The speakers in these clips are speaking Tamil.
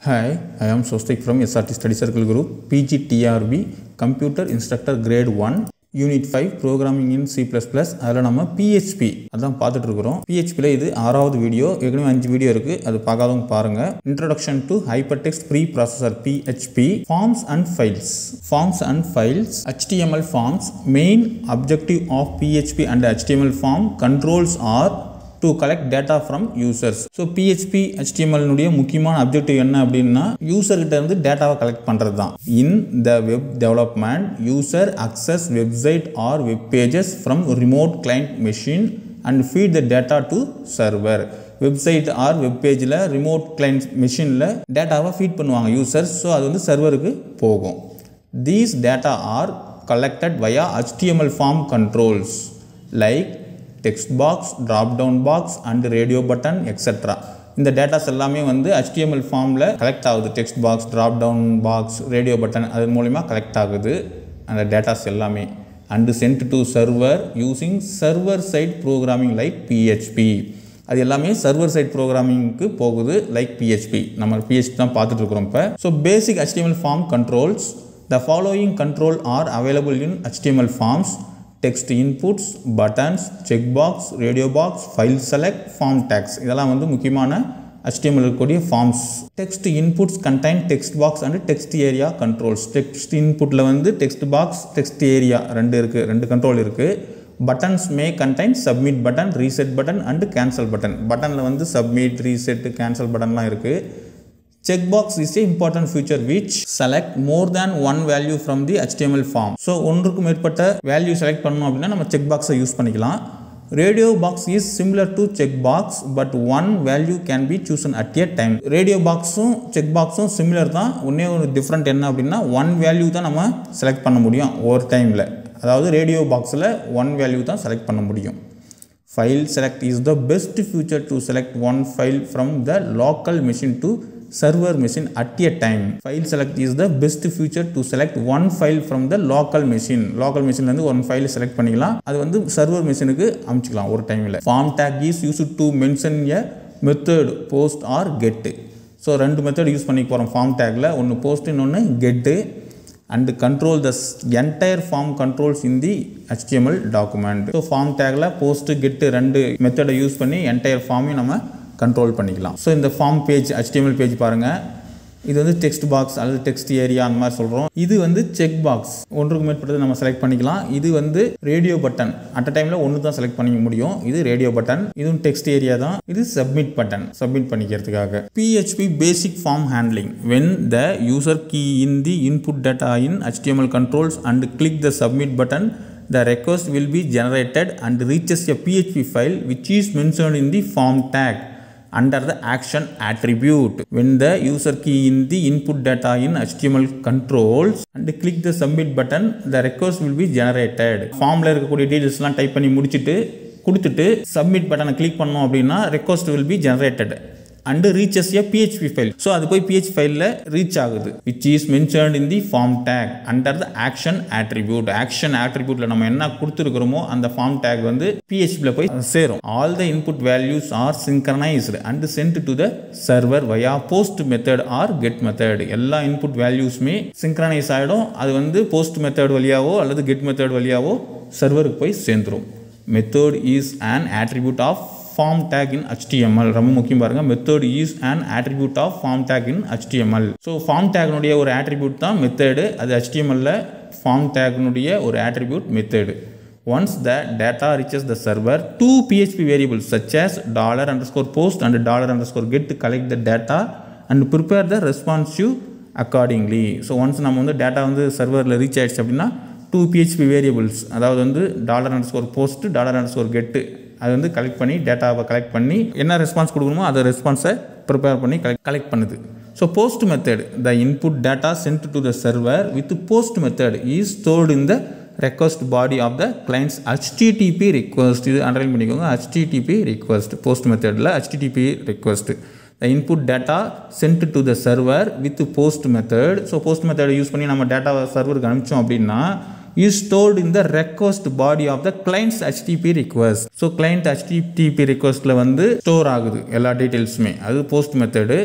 Hi, I am Swastik from SRT Study Circle Group, PGTRB, Computer Instructor Grade 1, unit five programming in C plus plus அதில் நம்ம பிஹெச்பி அதான் பார்த்துட்டு இருக்கிறோம் பிஹெச்பியில் இது ஆறாவது வீடியோ ஏற்கனவே அஞ்சு வீடியோ இருக்குது அது பார்க்காதவங்க பாருங்கள் introduction to hypertext preprocessor PHP forms and files forms and files HTML forms main objective of PHP and HTML form controls are to collect data from users so PHP ஹெச்டிஎம்எல்னுடைய முக்கியமான அப்ஜெக்டிவ் என்ன அப்படின்னா யூசர்கிட்ட இருந்து டேட்டாவை கலெக்ட் பண்ணுறது தான் in the web development user access website or web pages from remote client machine and feed the data to server website or web பேஜில் ரிமோட் கிளைண்ட் மெஷினில் டேட்டாவை ஃபீட் பண்ணுவாங்க யூசர்ஸ் ஸோ அது வந்து சர்வருக்கு போகும் these data are collected via HTML form controls like text box drop down box and radio button etcetera இந்த டேட்டாஸ் எல்லாமே வந்து HTML ஃபார்மில் கலெக்ட் ஆகுது text box drop down box radio button அது மூலிமா கலெக்ட் ஆகுது அந்த டேட்டாஸ் எல்லாமே and sent to server using server side programming like PHP அது எல்லாமே சர்வர் சைட் ப்ரோக்ராமிங்க்கு போகுது லைக் பிஹெச்பி நம்ம பிஹெச்பி தான் பார்த்துட்டு இருக்கிறோம் இப்போ so basic HTML form controls the following control are available in HTML forms text inputs buttons check box radio box file select form tags இதெல்லாம் வந்து முக்கியமான HTML இருக்கக்கூடிய forms text inputs contain text box and text area controls text இன்புட்டில் வந்து டெக்ஸ்ட் பாக்ஸ் டெக்ஸ்ட் ஏரியா ரெண்டு இருக்குது ரெண்டு கண்ட்ரோல் இருக்குது buttons may contain submit button reset button and cancel button பட்டனில் வந்து சப்மிட் ரீசெட் கேன்சல் பட்டன்லாம் இருக்குது checkbox is a important feature which select more than one value from the HTML form so ஒன்றுக்கு மேற்பட்ட வேல்யூ செலக்ட் பண்ணணும் அப்படின்னா நம்ம செக் பாக்ஸை யூஸ் பண்ணிக்கலாம் radio box is similar to check box but one value can be chosen at a time radio பாக்ஸும் செக் பாக்ஸும் சிமிலர் தான் ஒன்றே ஒரு டிஃப்ரெண்ட் என்ன அப்படின்னா ஒன் வேல்யூ தான் நம்ம செலக்ட் பண்ண முடியும் ஒரு டைமில் அதாவது ரேடியோ பாக்ஸில் ஒன் வேல்யூ தான் செலக்ட் பண்ண முடியும் file select is the best feature to select one file from the local machine to server machine at a time file select is the best feature to select one file from the local machine local machine வந்து one file select பண்ணிக்கலாம் அது வந்து server machineக்கு அமைச்சிக்கலாம் ஒரு டைமில் form tag is used to mention a method post or get so ரெண்டு மெத்தட் யூஸ் பண்ணி போகிறோம் ஃபார்ம் டேக்கில் ஒன்று போஸ்ட் இன்னொன்று get and control the entire form controls in the HTML document so form டேக்கில் போஸ்ட் கெட்டு ரெண்டு மெத்தடை யூஸ் பண்ணி என்டையர் ஃபார்மையும் நம்ம கண்ட்ரோல் பண்ணிக்கலாம் ஸோ இந்த ஃபார்ம் பேஜ் HTML பேஜ் பாருங்கள் இது வந்து டெக்ஸ்ட் பாக்ஸ் அல்லது டெக்ஸ்ட் ஏரியா அந்த மாதிரி சொல்கிறோம் இது வந்து செக் பாக்ஸ் ஒன்றுக்கு மேற்பட்டது நம்ம செலக்ட் பண்ணிக்கலாம் இது வந்து ரேடியோ பட்டன் அட் டைமில் ஒன்று தான் செலக்ட் பண்ணிக்க முடியும் இது ரேடியோ பட்டன் இதுவும் டெக்ஸ்ட் ஏரியா தான் இது சப்மிட் பட்டன் சப்மிட் பண்ணிக்கிறதுக்காக PHP basic form handling when the user key in the input data in HTML controls and click the submit button the request will be generated and reaches a PHP file which is mentioned in the form tag under the action attribute when the user key in the input data in HTML controls and click the submit button the request will be generated ஃபார்மில் இருக்கக்கூடிய டீட்டெயில்ஸ்லாம் டைப் பண்ணி முடிச்சுட்டு கொடுத்துட்டு சப்மிட் பட்டனை கிளிக் பண்ணோம் அப்படின்னா request will be generated and reaches a PHP file so அது போய் பிஹெச் ஃபைலில் ரீச் ஆகுது which is mentioned in the form tag under the action attribute action ஆட்ரிபியூட்டில் நம்ம என்ன கொடுத்துருக்கிறோமோ அந்த ஃபார்ம் டேக் வந்து பிஹெச்பியில் போய் சேரும் all the input values are synchronized and sent to the server via post method or get method எல்லா இன்புட் வேல்யூஸுமே சிங்க்ரனைஸ் ஆகிடும் அது வந்து போஸ்ட் மெத்தட் வழியாவோ அல்லது கெட் மெத்தட் வழியாவோ சர்வருக்கு போய் சேர்ந்துரும் method is an attribute of form tag in HTML ரொம்ப முக்கியம் பாருங்க method is an attribute of form tag in HTML so form டேக்னுடைய ஒரு attribute தான் மெத்தடு அது HTML ஃபார்ம் டேக்னுடைய ஒரு attribute method once the data reaches the server two PHP variables such as dollar underscore post and dollar underscore get collect the data and prepare the responsive accordingly so once நம்ம வந்து டேட்டா வந்து சர்வரில் ரீச் ஆயிடுச்சு அப்படின்னா டூ பிஹெச்பி வேரியபிள்ஸ் அதாவது வந்து dollar underscore post dollar underscore get அது வந்து கலெக்ட் பண்ணி டேட்டாவை கலெக்ட் பண்ணி என்ன ரெஸ்பான்ஸ் கொடுக்கணுமோ அதை ரெஸ்பான்ஸை ப்ரிப்பேர் பண்ணி கலெக்ட் கலெக்ட் பண்ணுது so post method the input data sent to the server with post method is stored in the request body of the client's HTTP request இது அண்டர்லைன் பண்ணிக்கோங்க HTTP ரிக்வஸ்ட் போஸ்ட் மெத்தடில் HTTP request the input data sent to the server with post method so post method use பண்ணி நம்ம டேட்டாவை சர்வருக்கு அனுப்பிச்சோம் அப்படின்னா is stored in the request body of the client's HTTP request. So client HTTP requestல வந்து ஸ்டோர் ஆகுது எல்லா டீட்டெயில்ஸுமே அது போஸ்ட் மெத்தடு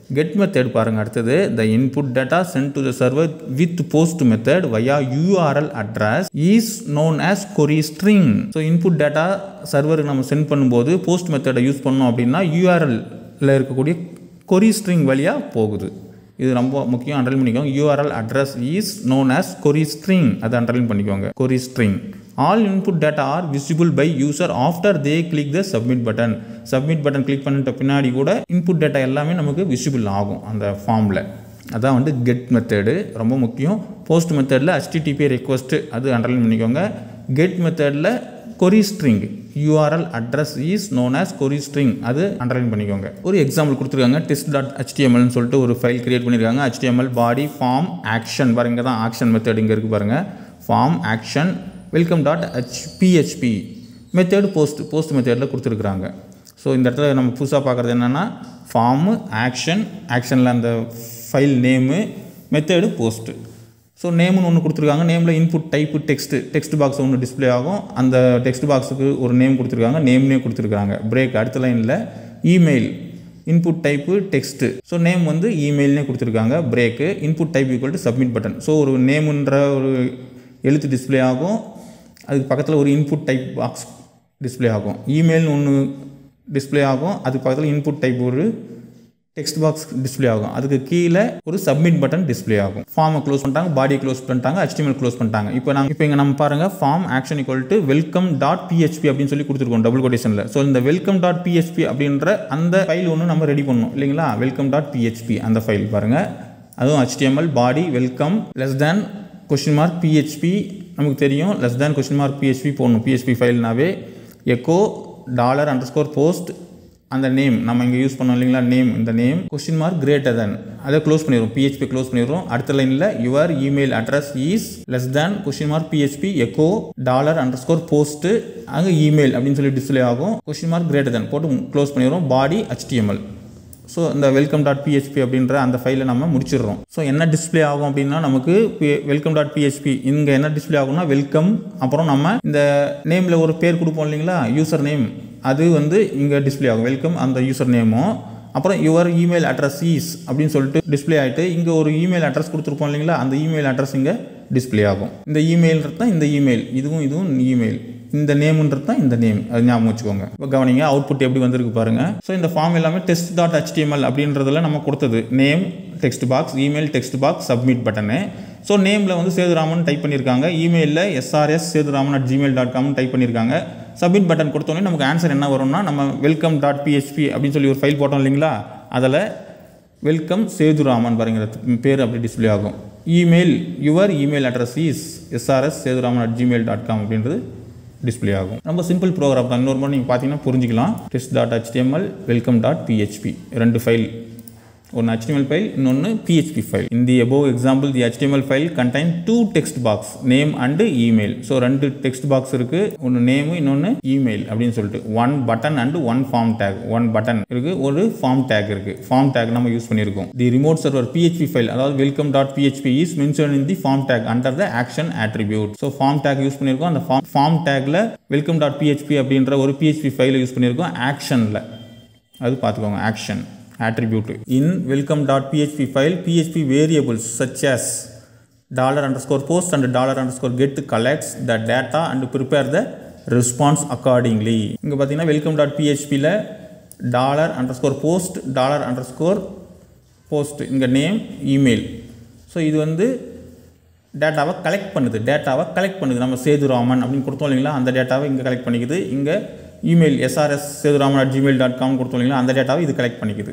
கெட் மெத்தட் பாருங்கள் அடுத்தது the input data sent to the server with post method via URL address is known as query string so input data சர்வருக்கு நம்ம சென்ட் பண்ணும்போது போஸ்ட் மெத்தடை யூஸ் பண்ணோம் அப்படின்னா யூஆர்எல்ல இருக்கக்கூடிய கொரி ஸ்ட்ரிங் வழியாக போகுது இது ரொம்ப முக்கியம் அண்டர்லைன் பண்ணிக்கோங்க URL address is known as query string அதை அண்டர்லைன் பண்ணிக்கோங்க query string all input data are visible by user after they click the submit button submit button click பண்ணிட்ட பின்னாடி கூட இன்புட் டேட்டா எல்லாமே நமக்கு விசிபிள் ஆகும் அந்த ஃபார்மில் அதான் வந்து கெட் மெத்தடு ரொம்ப முக்கியம் போஸ்ட் மெத்தடில் HTTP ரெக்வஸ்ட் அது அண்டர்லைன் பண்ணிக்கோங்க கெட் மெத்தடில் query string URL address is known as query string அது அண்டர்லைன் பண்ணிக்கோங்க ஒரு எக்ஸாம்பிள் கொடுத்துருக்காங்க டெஸ்ட் டாட் ஹெச்டிஎம்எல்னு சொல்லிட்டு ஒரு ஃபைல் கிரியேட் பண்ணியிருக்காங்க HTML பாடி ஃபார்ம் ஆக்ஷன் பாருங்க தான் ஆக்ஷன் மெத்தட் இங்கே இருக்குது பாருங்கள் form action welcome dot H PHP method post post மெத்தடில் கொடுத்துருக்குறாங்க ஸோ இந்த இடத்துல நம்ம புதுசாக பார்க்குறது என்னென்னா ஃபார்மு ஆக்ஷன் ஆக்ஷனில் அந்த file name method post so நேம்னு ஒன்று கொடுத்துருக்காங்க நேமில் input type text text box ஒன்று டிஸ்ப்ளே ஆகும் அந்த டெக்ஸ்ட் பாக்ஸுக்கு ஒரு நேம் கொடுத்துருக்காங்க நேம்னே கொடுத்துருக்காங்க பிரேக் அடுத்த லைனில் email input type text so name வந்து இமெயில்னே கொடுத்துருக்காங்க break input type equal to submit button so ஒரு நேமுன்ற ஒரு எழுத்து டிஸ்ப்ளே ஆகும் அதுக்கு பக்கத்தில் ஒரு இன்புட் டைப் பாக்ஸ் டிஸ்ப்ளே ஆகும் இமெயில்னு ஒன்று டிஸ்ப்ளே ஆகும் அதுக்கு பக்கத்தில் இன்புட் டைப் ஒரு டெக்ஸ்ட் பாக்ஸ் டிஸ்ப்ளே ஆகும் அதுக்கு கீழே ஒரு சப்மிட் பட்டன் டிஸ்ப்ளே ஆகும் ஃபார்மை க்ளோஸ் பண்ணிட்டாங்க பாடியை க்ளோஸ் பண்ணிட்டாங்க HTML க்ளோஸ் பண்ணிட்டாங்க இப்போ நாங்கள் இப்போ இங்கே நம்ம பாருங்கள் form action equal to welcome dot PHP அப்படின்னு சொல்லி கொடுத்துருக்கோம் டபுள் கொட்டேஷனில் ஸோ இந்த வெல்கம் டாட் பிஹெச்பி அப்படின்ற அந்த ஃபைல் ஒன்று நம்ம ரெடி பண்ணணும் இல்லைங்களா வெல்கம் டாட் பிஹெச்பி அந்த ஃபைல் பாருங்கள் அதுவும் HTML body welcome less than question mark PHP நமக்கு தெரியும் less than question mark PHP போடணும் பிஹெச்பி ஃபைல்னாவே echo dollar underscore post அந்த நேம் நம்ம இங்கே யூஸ் பண்ணோம் இல்லைங்களா நேம் இந்த name question mark greater than அதை க்ளோஸ் பண்ணிடுவோம் பிஹெச்பி க்ளோஸ் பண்ணிடுவோம் அடுத்த லைனில் your email address is less than question mark PHP echo dollar underscore post அங்கே இமெயில் அப்படின்னு சொல்லி டிஸ்பிளே ஆகும் கொஸ்டின் மார்க் கிரேட்டர் தென் போட்டு க்ளோஸ் பண்ணிடுவோம் பாடி HTML ஸோ இந்த வெல்கம் டாட் பிஹெச்பி அப்படின்ற அந்த ஃபைலை நம்ம முடிச்சிடுறோம் ஸோ என்ன டிஸ்ப்ளே ஆகும் அப்படின்னா நமக்கு வெல்கம் டாட் பிஹெச்பி இங்கே என்ன டிஸ்ப்ளே ஆகும்னா வெல்கம் அப்புறம் நம்ம இந்த நேமில் ஒரு பேர் கொடுப்போம் இல்லைங்களா யூசர் நேம் அது வந்து இங்கே டிஸ்ப்ளே ஆகும் வெல்கம் அந்த யூசர் நேமும் அப்புறம் யுவர் இமெயில் அட்ரஸ் ஈஸ் அப்படின்னு சொல்லிட்டு டிஸ்ப்ளே ஆகிட்டு இங்கே ஒரு இமெயில் அட்ரஸ் கொடுத்துருப்போம் இல்லைங்களா அந்த இமெயில் அட்ரஸ் இங்கே டிஸ்ப்ளே ஆகும் இந்த இமெயில்ன்றது தான் இந்த இமெயில் இதுவும் இதுவும் இமெயில் இந்த நேம்ன்றது தான் இந்த நேம் அது ஞாபகம் வச்சுக்கோங்க இப்போ கவனிங்க அவுட்புட் எப்படி வந்திருக்கு பாருங்க ஸோ இந்த ஃபார்ம் எல்லாமே டெஸ்ட் டாட் ஹெச்டிஎம்எல் அப்படின்றதுல நம்ம கொடுத்தது name text box email text box submit button so நேமில் வந்து சேதுராமன் டைப் பண்ணியிருக்காங்க இமெயிலில் SRS Sethuraman at Gmail dot com type பண்ணியிருக்காங்க சப்மிட் பட்டன் கொடுத்தோன்னே நமக்கு ஆன்சர் என்ன வரும்னா நம்ம வெல்கம் டாட் பிஹெச்பி அப்படின்னு சொல்லி ஒரு ஃபைல் போட்டோம் இல்லைங்களா அதில் வெல்கம் சேதுராமன் பாருங்கிற பேர் அப்படி டிஸ்ப்ளே ஆகும் email your email address is SRS Sethuraman at Gmail dot com அப்படின்றது டிஸ்ப்ளே ஆகும் ரொம்ப சிம்பிள் ப்ரோக்ராம் தான் இன்னொரு மாதிரி நீங்கள் பார்த்தீங்கன்னா புரிஞ்சிக்கலாம் test dot HTML welcome dot PHP ரெண்டு ஃபைல் ஒன்று HTML ஃபைல் இன்னொன்று PHP file in the above example the HTML file contain two text box name and email so ரெண்டு டெக்ஸ்ட் பாக்ஸ் இருக்கு ஒன்று நேமு இன்னொன்று இமெயில் அப்படின்னு சொல்லிட்டு one button and one form tag one button இருக்கு ஒரு ஃபார்ம் டேக் இருக்கு ஃபார்ம் டேக் நம்ம யூஸ் பண்ணியிருக்கோம் the remote server PHP file அதாவது welcome dot PHP is mention in the form tag under the action attribute so form tag use பண்ணியிருக்கோம் அந்த ஃபார்ம் ஃபார்ம் டேக்ல வெல்கம் டாட் பிஹெச்பி அப்படின்ற ஒரு பிஹெச்பி ஃபைலை யூஸ் பண்ணியிருக்கோம் ஆக்ஷனில் அது பார்த்துக்கோங்க action attribute in welcome.php file php variables such as dollar underscore post and dollar underscore get collects the data and prepare the response accordingly இங்கே பார்த்தீங்கன்னா வெல்கம் டாட் பிஹெச்பியில் dollar underscore post dollar underscore post இங்கே நேம் இமெயில் ஸோ இது வந்து டேட்டாவை கலெக்ட் பண்ணுது டேட்டாவை கலெக்ட் பண்ணுது நம்ம சேதுராமன் அப்படின்னு கொடுத்தோம் இல்லைங்களா அந்த டேட்டாவை இங்கே கலெக்ட் பண்ணிக்குது இங்கே email SRS Sethuraman at Gmail dot com கொடுத்தோம் இல்லைங்களா அந்த டேட்டாவை இது கலெக்ட் பண்ணிக்குது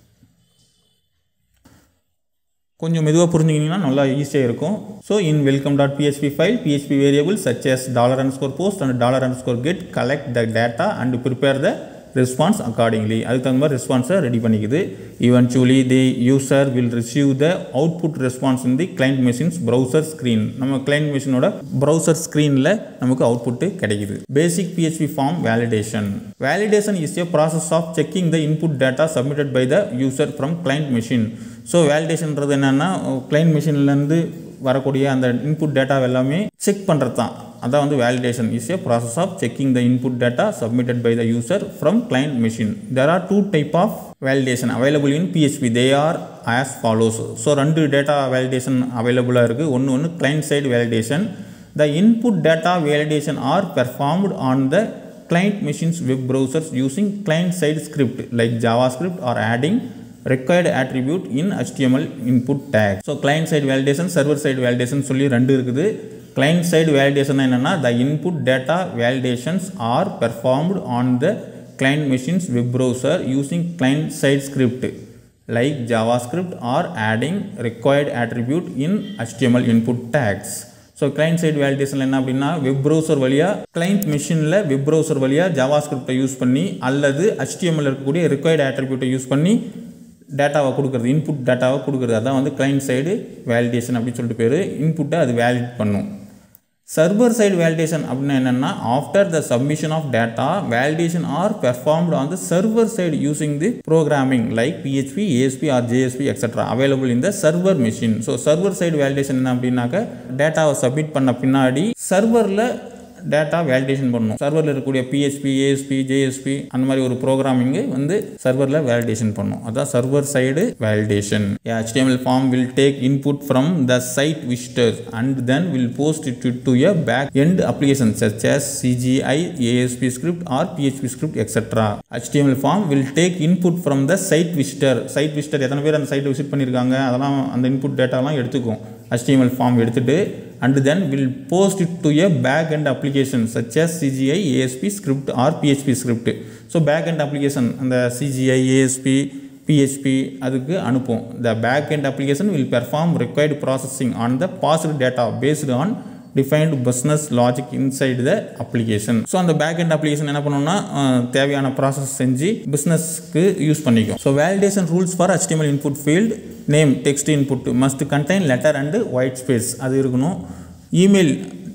கொஞ்சம் மெதுவாக புரிஞ்சுக்கிங்கன்னா நல்லா ஈஸியாக இருக்கும் so in welcome dot PHP file PHP variable such as dollar underscore post and dollar underscore get collect the data and prepare the response accordingly அதுக்கு தகுந்த மாதிரி ரெஸ்பான்ஸை ரெடி பண்ணிக்குது eventually the user will receive the output response in the client machine's browser screen நம்ம கிளைண்ட் மெஷினோட ப்ரௌசர் ஸ்க்ரீனில் நமக்கு அவுட்புட்டு கிடைக்குது basic PHP form validation validation is a process of checking the input data submitted by the user from client machine so வேலிடேஷன்ன்றது என்னென்னா கிளைண்ட் மிஷின்லேருந்து வரக்கூடிய அந்த இன்புட் டேட்டா எல்லாமே செக் பண்ணுறது தான் அதான் வந்து validation is a process of checking the input data submitted by the user from client machine there are two type of validation available in PHP they are as follows so ரெண்டு டேட்டா வேலிடேஷன் அவைலபிளாக இருக்குது ஒன்று ஒன்று client side validation the input data validation are performed on the client machines web browsers using client side script like javascript or adding required attribute in html input tag so client side validation server side validation சொல்லி ரெண்டு இருக்குது client side validation என்னன்னா the input data validations are performed on the client machines web browser using client side script like javascript or adding required attribute in html input tags so client side validation என்ன அப்படின்னா வெப் ப்ரௌசர் வழியாக கிளைண்ட் மிஷினில் வெப் ப்ரௌசர் வழியாக ஜாவா ஸ்கிரிப்டை யூஸ் பண்ணி அல்லது HTML இருக்கக்கூடிய ரிக்வயர்டு ஆட்ரிபியூட்டை யூஸ் பண்ணி டேட்டாவை கொடுக்குறது இன்புட் டேட்டாவை கொடுக்குறது அதான் வந்து கிளைண்ட் சைடு வேலிடேஷன் அப்படின்னு சொல்லிட்டு பேர் இன்புட்டை அது வேலிட் பண்ணும் சர்வர் சைடு வேலிடேஷன் அப்படின்னா என்னென்னா after the submission of data validation are performed on the server side using the programming like PHP ASP or JSP extra available in the server machine so server side validation என்ன அப்படின்னாக்க டேட்டாவை சப்மிட் பண்ண பின்னாடி சர்வரில் டேட்டா வேலிடேஷன் பண்ணணும் சர்வரில் இருக்கக்கூடிய பிஹெச்பி ஏஎஸ்பி ஜேஎஸ்பி அந்த மாதிரி ஒரு ப்ரோக்ராமிங்கு வந்து சர்வரில் வேலிடேஷன் பண்ணும் அதான் server side validation HTML form will take input from the site visitors and then will post it to a back end application such as CGI, ASP script or PHP script etc. HTML form will take input from the site visitor. site visitor எத்தனை பேர் அந்த சைட்டை விசிட் பண்ணியிருக்காங்க அதெல்லாம் அந்த இன்புட் டேட்டாலாம் எடுத்துக்கும் HTML ஃபார்ம் எடுத்துட்டு and then will post it to a back end application such as CGI, ASP script or PHP script. ஸோ பேக் end application அந்த CGI, ASP PHP அதுக்கு அனுப்பும் the back end application will perform required processing on the passed data based on defined business logic inside the application so அந்த பேக் அண்ட் அப்ளிகேஷன் என்ன பண்ணணும்னா அஹ், தேவையான ப்ராசஸ் செஞ்சு பிஸ்னஸ்க்கு யூஸ் பண்ணிக்கும் so validation rules for HTML input field name text input must contain letter and white space அது இருக்கணும் email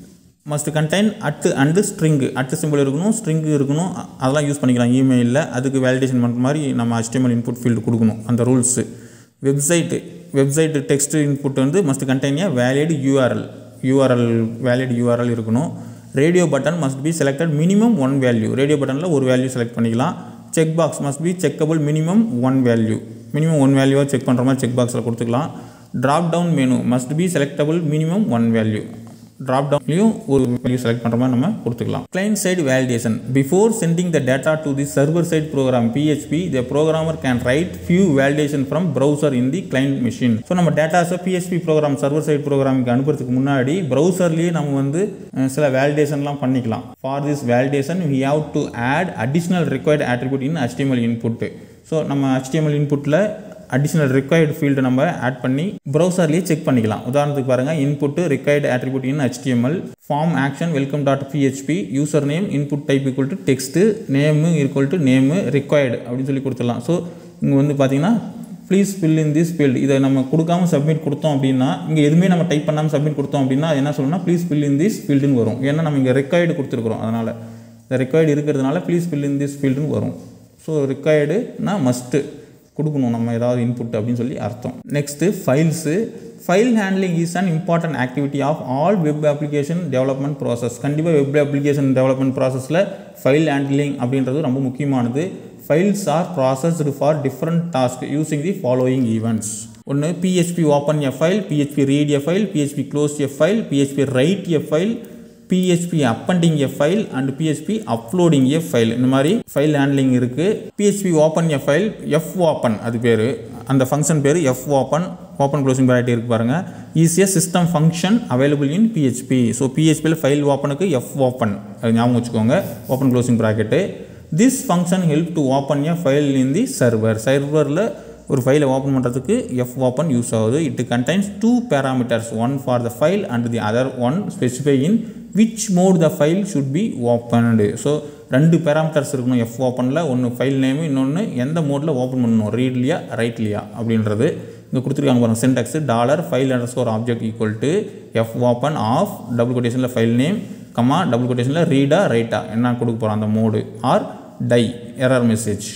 must contain at and string at simple இருக்கணும் ஸ்ட்ரிங்கு இருக்கணும் அ- அதெல்லாம் யூஸ் பண்ணிக்கலாம் இமெயிலில் அதுக்கு வேலிடேஷன் பண்ணுற மாதிரி நம்ம HTML இன்புட் ஃபீல்டு கொடுக்கணும் அந்த rules website website text input வந்து must contain a valid URL URL valid URL இருக்கணும் radio button must be selected minimum one value radio பட்டனில் ஒரு வேல்யூ செலக்ட் பண்ணிக்கலாம் check box must be checkable minimum one value minimum one வேல்யூவாக செக் பண்ணுற மாதிரி செக் பாக்ஸில் கொடுத்துக்கலாம் drop down menu must be selectable minimum one value drop டவுன்லையும் ஒரு வேல்யூ செலக்ட் பண்ணுற மாதிரி நம்ம கொடுத்துக்கலாம் client side validation before sending the data to the server side program PHP the programmer can write few validation from browser in the client machine so நம்ம டேட்டாஸை பிஹெச்பி ப்ரோக்ராம் சர்வர் சைட் ப்ரோக்ராமுக்கு அனுப்புறதுக்கு முன்னாடி ப்ரௌசர்லேயே நம்ம வந்து அஹ், சில வேலிடேஷன்லாம் பண்ணிக்கலாம் for this validation we have to add additional required attribute in HTML input so நம்ம HTML inputல அடிஷ்னல் ரிக்வயர்டு ஃபீல்டு நம்ம ஆட் பண்ணி ப்ரௌசர்லேயே செக் பண்ணிக்கலாம் உதாரணத்துக்கு பாருங்கள் input required attribute in HTML form action welcome dot PHP user name input type equal to text name equal to name required அப்படின்னு சொல்லி கொடுத்துடலாம் ஸோ இங்கே வந்து பார்த்தீங்கன்னா please fill in this field இதை நம்ம கொடுக்காம சப்மிட் கொடுத்தோம் அப்படின்னா இங்கே எதுவுமே நம்ம டைப் பண்ணாமல் சப்மிட் கொடுத்தோம் அப்படின்னா அது என்ன சொல்லணும்னா ப்ளீஸ் ஃபில் இன் திஸ் ஃபீல்டுன்னு வரும் ஏன்னா நம்ம இங்கே ரெக்காய்டு கொடுத்துருக்குறோம் அதனால் இந்த ரெக்காய்டு இருக்கிறதுனால ப்ளீஸ் ஃபில் இன் திஸ் ஃபீல்டுன்னு வரும் ஸோ ரெக்காய்டுனா மஸ்ட்டு கொடுக்கணும் நம்ம ஏதாவது இன்புட் அப்படின்னு சொல்லி அர்த்தம் next files file handling is an important activity of all web application development process கண்டிப்பாக வெப் அப்ளிகேஷன் டெவலப்மெண்ட் ப்ராசஸில் ஃபைல் ஹேண்ட்லிங் அப்படின்றது ரொம்ப முக்கியமானது files are processed for different task using the following events ஒன்று PHP open a file PHP read a file PHP close a file PHP write a file PHP appending a file and PHP uploading a file இந்த மாதிரி ஃபைல் ஹேண்ட்லிங் இருக்குது PHP open a file F open அது பேர் அந்த ஃபங்க்ஷன் பேர் F open open closing bracket இருக்கு பாருங்க ஈஸியாக system function available in PHP so பிஹெச்பியில் ஃபைல் ஓப்பனுக்கு எஃப் ஓப்பன் அது ஞாபகம் வச்சுக்கோங்க open closing bracket this function help to open a file in the server சர்வரில் ஒரு ஃபைலை ஓப்பன் பண்ணுறதுக்கு எஃப் ஓப்பன் யூஸ் ஆகுது it contains two parameters one for the file and the other one specify in which mode the file should be opened so ரெண்டு பேராமீட்டர்ஸ் இருக்கணும் எஃப் ஓப்பனில் ஒன்று ஃபைல் நேமு இன்னொன்று எந்த மோடில் ஓப்பன் பண்ணணும் ரீட்லியா ரைட்லியா அப்படின்றது இங்கே கொடுத்துருக்காங்க பாருங்கள் syntax dollar file underscore object equal to F open of double கொட்டேஷனில் ஃபைல் நேம் கமா டபுள் கொட்டேஷனில் ரீடா ரைட்டா என்ன கொடுக்க போகிறோம் அந்த mode or die error message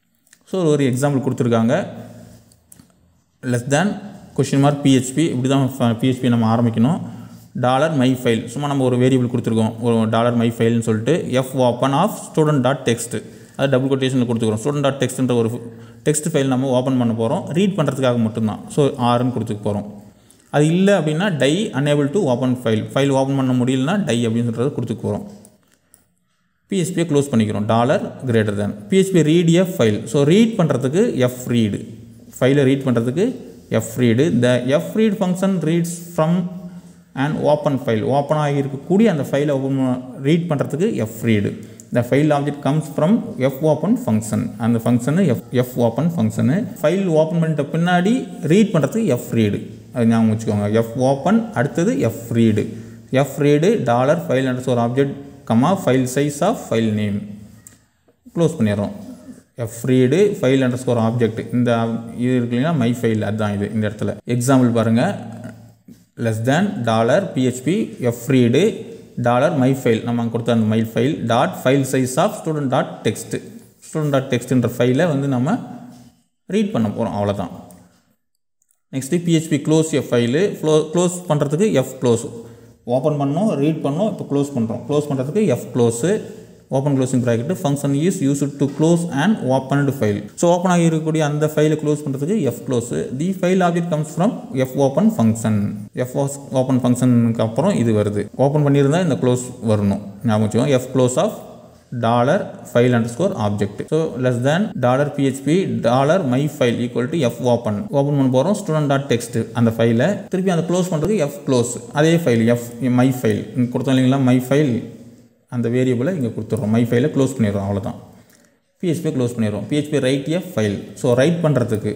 so ஒரு எக்ஸாம்பிள் கொடுத்துருக்காங்க less than question mark PHP இப்படி தான் பிஹெச்பி நம்ம ஆரம்பிக்கணும் டாலர் மை ஃபைல் சும்மா நம்ம ஒரு வேரியபிள் கொடுத்துருக்கோம் ஒரு டாலர் மை ஃபைல்னு சொல்லிட்டு F open of student dot text அது டபுள் கொட்டேஷனில் கொடுத்துக்கிறோம் ஸ்டூடெண்ட் டாட் டெக்ஸ்ட்ன்ற ஒரு டெக்ஸ்ட் ஃபைல் நம்ம ஓப்பன் பண்ண போகிறோம் ரீட் பண்ணுறதுக்காக மட்டும்தான் ஸோ ஆறுன்னு கொடுத்துக்க போகிறோம் அது இல்லை அப்படின்னா die unable to open file file open பண்ண முடியலனா டை அப்படின்னு சொல்கிறத கொடுத்துக்க போகிறோம் பிஹெச்பியை க்ளோஸ் பண்ணிக்கிறோம் dollar greater than PHP read a file so read பண்ணுறதுக்கு எஃப் ரீடு ஃபைலை ரீட் பண்ணுறதுக்கு F read the F read function reads from and open file open ஆகியிருக்கக்கூடிய அந்த ஃபைலை ஓப்பன் ரீட் பண்ணுறதுக்கு F read the file object comes from F open function அந்த function F F open function file open பண்ணிட்ட பின்னாடி ரீட் பண்ணுறதுக்கு எஃப் ரீடு அது ஞாபகம் வச்சுக்கோங்க எஃப் ஓப்பன் அடுத்தது F read F read dollar file underscore ஒரு object comma file size of file name close பண்ணிடுறோம் F read file underscore object இந்த இது இருக்கு இல்லைன்னா மை ஃபைல் அதுதான் இது இந்த இடத்துல எக்ஸாம்பிள் பாருங்கள் less than dollar PHP F read dollar my file நம்ம அங்கே கொடுத்த அந்த my file dot file size of student dot text student dot டெக்ஸ்ட்ன்ற ஃபைலை வந்து நம்ம ரீட் பண்ண போகிறோம் அவ்வளோதான் next PHP close F file flow close பண்ணுறதுக்கு எஃப் க்ளோஸ் ஓப்பன் பண்ணோம் ரீட் பண்ணோம் இப்போ க்ளோஸ் பண்ணுறோம் க்ளோஸ் பண்ணுறதுக்கு F close open closing bracket function is use to close and opened file so open ஆகி இருக்கக்கூடிய அந்த ஃபைலை க்ளோஸ் பண்ணுறதுக்கு F close the file object comes from F open function F open ஃபங்க்ஷனுக்கு அப்புறம் இது வருது ஓப்பன் பண்ணியிருந்தால் இந்த க்ளோஸ் வரணும் ஞாபகம் வச்சுக்கோங்க F close of dollar file underscore object so less than dollar PHP dollar my file equal to F open open பண்ண போகிறோம் ஸ்டூடெண்ட் டாட் டெக்ஸ்ட் அந்த ஃபைலை திருப்பி அந்த க்ளோஸ் பண்ணுறதுக்கு எஃப் க்ளோஸ் அதே ஃபைல் எஃப் மை ஃபைல் இங்கே கொடுத்தோம் இல்லைங்களா மை ஃபைல் அந்த வேரியபிளை இங்கே கொடுத்துட்றோம் மை ஃபைலை க்ளோஸ் பண்ணிடுறோம் அவ்வளோதான் பிஹெச்பி க்ளோஸ் பண்ணிடுறோம் PHP write F file so write பண்ணுறதுக்கு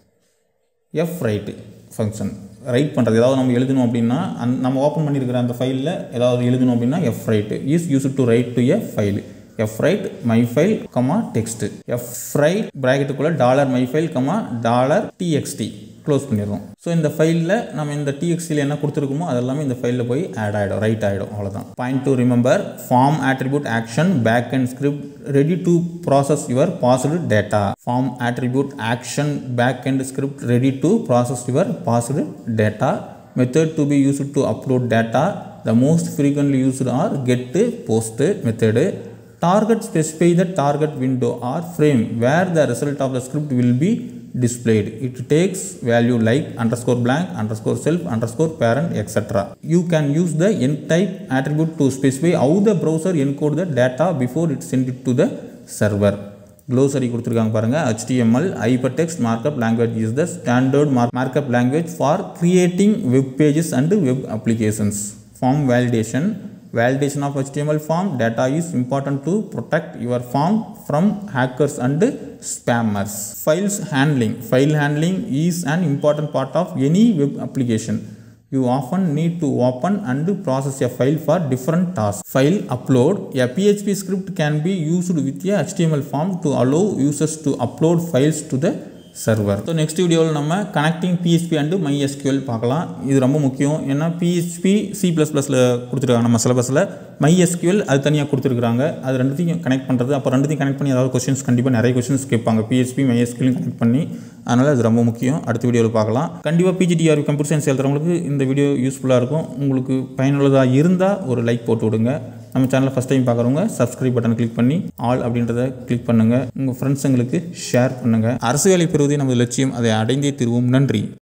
எஃப் ரைட்டு ஃபங்க்ஷன் ரைட் பண்ணுறது ஏதாவது நம்ம எழுதணும் அப்படின்னா அந் நம்ம ஓப்பன் பண்ணியிருக்கிற அந்த ஃபைலில் ஏதாவது எழுதணும் அப்படின்னா F write is use to write to a file F write my file comma text F write ப்ராக்கெட்டுக்குள்ளே dollar my file comma dollar TXT close பண்ணிடுறோம் ஸோ இந்த ஃபைலில் நம்ம இந்த டிஎக்ஸ்டியில் என்ன கொடுத்துருக்கோமோ அதெல்லாமே இந்த ஃபைலில் போய் ஆட் ஆகிடும் ரைட் ஆகிடும் அவ்வளோதான் point to remember form attribute action back end script ready to process your passed data form attribute action back end script ready to process your passed data method to be used to upload data the most frequently used are get post method target specify the target window or frame where the result of the script will be displayed it takes value like underscore blank underscore self underscore parent etc you can use the end type attribute to specify how the browser encode the data before it send it to the server glossary கொடுத்துருக்காங்க பாருங்க HTML hypertext markup language is the standard mar- markup language for creating web pages and web applications form validation validation of HTML form data is important to protect your form from hackers and spammers. Files handling. File handling is an important part of any web application. You often need to open and process a file for different tasks. File upload. A PHP script can be used with a HTML form to allow users to upload files to the server so next வீடியோவில் நம்ம connecting PHP and MySQL பார்க்கலாம் இது ரொம்ப முக்கியம் ஏன்னா பிஹெச்பி சி ப்ளஸ் ப்ளஸில் கொடுத்துருக்காங்க நம்ம சிலபஸில் மை எஸ்கியூஎல் அது தனியாக கொடுத்துருக்காங்க அது ரெண்டுத்தையும் கனெக்ட் பண்ணுறது அப்போ ரெண்டுத்தையும் கனெக்ட் பண்ணி ஏதாவது கொஸ்டின்ஸ் கண்டிப்பாக நிறைய கொஸ்டின்ஸ் கேட்பாங்க பிஹெச்பி மை எஸ்கியூலையும் கனெக்ட் பண்ணி அதனால் அது ரொம்ப முக்கியம் அடுத்த வீடியோவில் பார்க்கலாம் கண்டிப்பாக பிஜிடிஆர் கம்ப்யூட்டர் சயின்ஸ் எழுதுறவங்களுக்கு இந்த வீடியோ யூஸ்ஃபுல்லாக இருக்கும் உங்களுக்கு பயனுள்ளதாக இருந்தால் ஒரு லைக் போட்டு விடுங்க நம்ம சேனலை ஃபஸ்ட் டைம் பார்க்குறவங்க சப்ஸ்கிரைப் பட்டன் கிளிக் பண்ணி ஆல் அப்படின்றத கிளிக் பண்ணுங்கள் உங்கள் ஃப்ரெண்ட்ஸுங்களுக்கு ஷேர் பண்ணுங்கள் அரசு வேலை பெறுவதே நமது லட்சியம் அதை அடைந்தே திருவோம் நன்றி